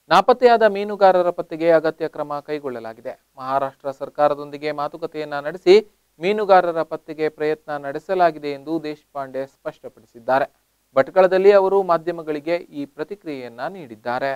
ನಾಪತ್ತೆಯಾದ ಮೀನುಗಾರರ ಪತ್ತೆಗೆ ಅಗತ್ಯ ಕ್ರಮ ಕೈಗೊಳ್ಳಲಾಗಿದೆ ಮಹಾರಾಷ್ಟ್ರ ಸರ್ಕಾರದೊಂದಿಗೆ ಮಾತುಕತೆಯನ್ನ ನಡೆಸಿ ಮೀನುಗಾರರ ಪತ್ತೆಗೆ ಪ್ರಯತ್ನ ನಡೆಸಲಾಗಿದೆ ಎಂದು ದೇಶಪಾಂಡೆ ಸ್ಪಷ್ಟಪಡಿಸಿದ್ದಾರೆ ಭಟ್ಕಳದಲ್ಲಿ ಅವರು ಮಾಧ್ಯಮಗಳಿಗೆ ಈ ಪ್ರತಿಕ್ರಿಯೆಯನ್ನ ನೀಡಿದ್ದಾರೆ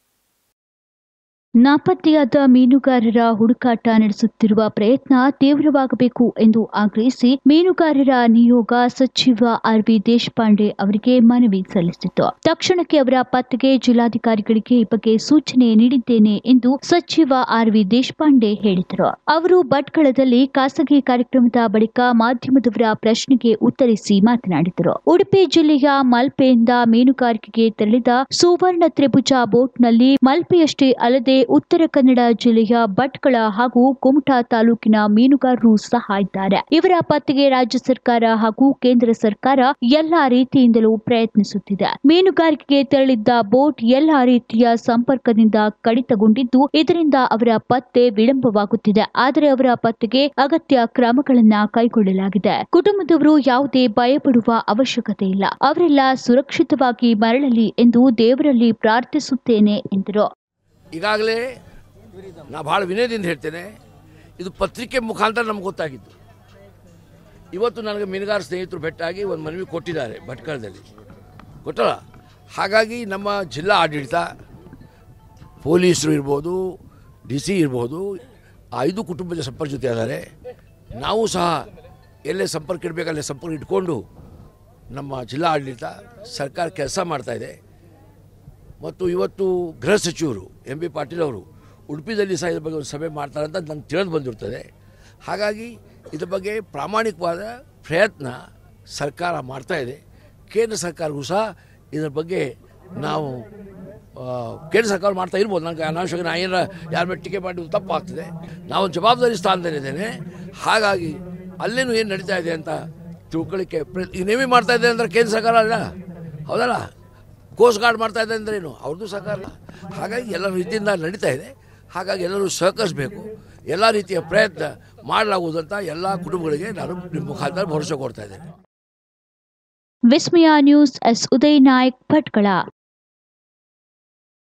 ನಾಪತ್ತೆಯಾದ ಮೀನುಗಾರರ ಹುಡುಕಾಟ ನಡೆಸುತ್ತಿರುವ ಪ್ರಯತ್ನ ತೀವ್ರವಾಗಬೇಕು ಎಂದು ಆಗ್ರಹಿಸಿ ಮೀನುಗಾರರ ನಿಯೋಗ ಸಚಿವ ಆರ್ ವಿ ದೇಶಪಾಂಡೆ ಅವರಿಗೆ ಮನವಿ ಸಲ್ಲಿಸಿತು ತಕ್ಷಣಕ್ಕೆ ಅವರ ಪತ್ತೆಗೆ ಜಿಲ್ಲಾಧಿಕಾರಿಗಳಿಗೆ ಈ ಬಗ್ಗೆ ಸೂಚನೆ ನೀಡಿದ್ದೇನೆ ಎಂದು ಸಚಿವ ಆರ್ ವಿ ದೇಶಪಾಂಡೆ ಹೇಳಿದರು ಅವರು ಭಟ್ಕಳದಲ್ಲಿ ಖಾಸಗಿ ಕಾರ್ಯಕ್ರಮದ ಬಳಿಕ ಮಾಧ್ಯಮದವರ ಪ್ರಶ್ನೆಗೆ ಉತ್ತರಿಸಿ ಮಾತನಾಡಿದರು ಉಡುಪಿ ಜಿಲ್ಲೆಯ ಮಲ್ಪೆಯಿಂದ ಮೀನುಗಾರಿಕೆಗೆ ತೆರಳಿದ ಸುವರ್ಣ ತ್ರಿಭುಜ ಬೋಟ್ನಲ್ಲಿ ಮಲ್ಪೆಯಷ್ಟೇ ಅಲ್ಲದೆ ಉತ್ತರ ಕನ್ನಡ ಜಿಲ್ಲೆಯ ಭಟ್ಕಳ ಹಾಗೂ ಕುಮಟಾ ತಾಲೂಕಿನ ಮೀನುಗಾರರು ಸಹ ಇದ್ದಾರೆ ಇವರ ಪತ್ತೆಗೆ ರಾಜ್ಯ ಸರ್ಕಾರ ಹಾಗೂ ಕೇಂದ್ರ ಸರ್ಕಾರ ಎಲ್ಲಾ ರೀತಿಯಿಂದಲೂ ಪ್ರಯತ್ನಿಸುತ್ತಿದೆ ಮೀನುಗಾರಿಕೆಗೆ ತೆರಳಿದ್ದ ಬೋಟ್ ಎಲ್ಲಾ ರೀತಿಯ ಸಂಪರ್ಕದಿಂದ ಕಡಿತಗೊಂಡಿದ್ದು ಇದರಿಂದ ಅವರ ಪತ್ತೆ ವಿಳಂಬವಾಗುತ್ತಿದೆ ಆದರೆ ಅವರ ಪತ್ತೆಗೆ ಅಗತ್ಯ ಕ್ರಮಗಳನ್ನ ಕೈಗೊಳ್ಳಲಾಗಿದೆ ಕುಟುಂಬದವರು ಯಾವುದೇ ಭಯಪಡುವ ಅವಶ್ಯಕತೆ ಇಲ್ಲ ಅವರೆಲ್ಲ ಸುರಕ್ಷಿತವಾಗಿ ಮರಳಲಿ ಎಂದು ದೇವರಲ್ಲಿ ಪ್ರಾರ್ಥಿಸುತ್ತೇನೆ ಎಂದರು ಈಗಾಗಲೇ ನಾ ಭಾಳ ವಿನಯದಿಂದ ಹೇಳ್ತೇನೆ ಇದು ಪತ್ರಿಕೆ ಮುಖಾಂತರ ನಮ್ಗೆ ಗೊತ್ತಾಗಿದ್ದು ಇವತ್ತು ನನಗೆ ಮೀನುಗಾರ ಸ್ನೇಹಿತರು ಭೇಟಿಯಾಗಿ ಒಂದು ಮನವಿ ಕೊಟ್ಟಿದ್ದಾರೆ ಭಟ್ಕಳದಲ್ಲಿ ಗೊತ್ತಲ್ಲ ಹಾಗಾಗಿ ನಮ್ಮ ಜಿಲ್ಲಾ ಆಡಳಿತ ಪೊಲೀಸರು ಇರ್ಬೋದು ಡಿ ಸಿ ಇರ್ಬೋದು ಆ ಐದು ಕುಟುಂಬದ ಸಂಪರ್ಕ ಜೊತೆ ಇದ್ದಾರೆ ನಾವು ಸಹ ಎಲ್ಲೇ ಸಂಪರ್ಕ ಇಡಬೇಕು ಅಲ್ಲೇ ಸಂಪರ್ಕ ಇಟ್ಕೊಂಡು ನಮ್ಮ ಜಿಲ್ಲಾ ಆಡಳಿತ ಸರ್ಕಾರ ಕೆಲಸ ಮಾಡ್ತಾಯಿದೆ ಮತ್ತು ಇವತ್ತು ಗೃಹ ಸಚಿವರು ಎಂ ಬಿ ಪಾಟೀಲ್ ಅವರು ಉಡುಪಿದಲ್ಲಿ ಸಹ ಇದ್ರ ಬಗ್ಗೆ ಒಂದು ಸಭೆ ಮಾಡ್ತಾರೆ ಅಂತ ನಂಗೆ ತಿಳಿದು ಬಂದಿರ್ತದೆ ಹಾಗಾಗಿ ಇದ್ರ ಬಗ್ಗೆ ಪ್ರಾಮಾಣಿಕವಾದ ಪ್ರಯತ್ನ ಸರ್ಕಾರ ಮಾಡ್ತಾ ಇದೆ ಕೇಂದ್ರ ಸರ್ಕಾರವೂ ಸಹ ಇದ್ರ ಬಗ್ಗೆ ನಾವು ಆ, ಕೇಂದ್ರ ಸರ್ಕಾರ ಮಾಡ್ತಾ ಇರ್ಬೋದು ನನಗೆ ಅನಾವಶ್ಯಕ ನಾ ಏನಾರ ಯಾರ ಮೇಲೆ ಟೀಕೆ ಮಾಡಿದ್ದು ತಪ್ಪಾಗ್ತದೆ ನಾವು ಜವಾಬ್ದಾರಿ ಸ್ಥಾನದಲ್ಲಿದ್ದೇನೆ ಹಾಗಾಗಿ ಅಲ್ಲೇನು ಏನು ನಡೀತಾ ಇದೆ ಅಂತ ತಿಳ್ಕೊಳ್ಳಿಕ್ಕೆ ಪ್ರ- ಈಗ ನೇಮಿ ಮಾಡ್ತಾ ಇದೆ ಅಂದ್ರೆ ಕೇಂದ್ರ ಸರ್ಕಾರ ಅಲ್ಲ ಹೌದಲ್ಲ ಕೋಸ್ಟ್ ಗಾರ್ಡ್ ಮಾಡ್ತಾ ಇದೆ ಅಂದ್ರೇನು ಅವ್ರದ್ದು ಸಹಕಾರ ಅಲ್ಲ ಹಾಗಾಗಿ ಎಲ್ಲ ರೀತಿಯಿಂದ ನಡೀತಾ ಇದೆ ಹಾಗಾಗಿ ಎಲ್ಲರೂ ಸಹಕರಿಸಬೇಕು ಎಲ್ಲ ರೀತಿಯ ಪ್ರಯತ್ನ ಮಾಡಲಾಗುವುದಂತ ಎಲ್ಲ ಕುಟುಂಬಗಳಿಗೆ ನಾನು ನಿಮ್ಮ ಮುಖಾಂತರ ಭರವಸೆ ಕೊಡ್ತಾ ಇದ್ದೇನೆ ವಿಸ್ಮಯ ನ್ಯೂಸ್ ಎಸ್ ಉದಯ್ ನಾಯಕ್ ಭಟ್ಕಳ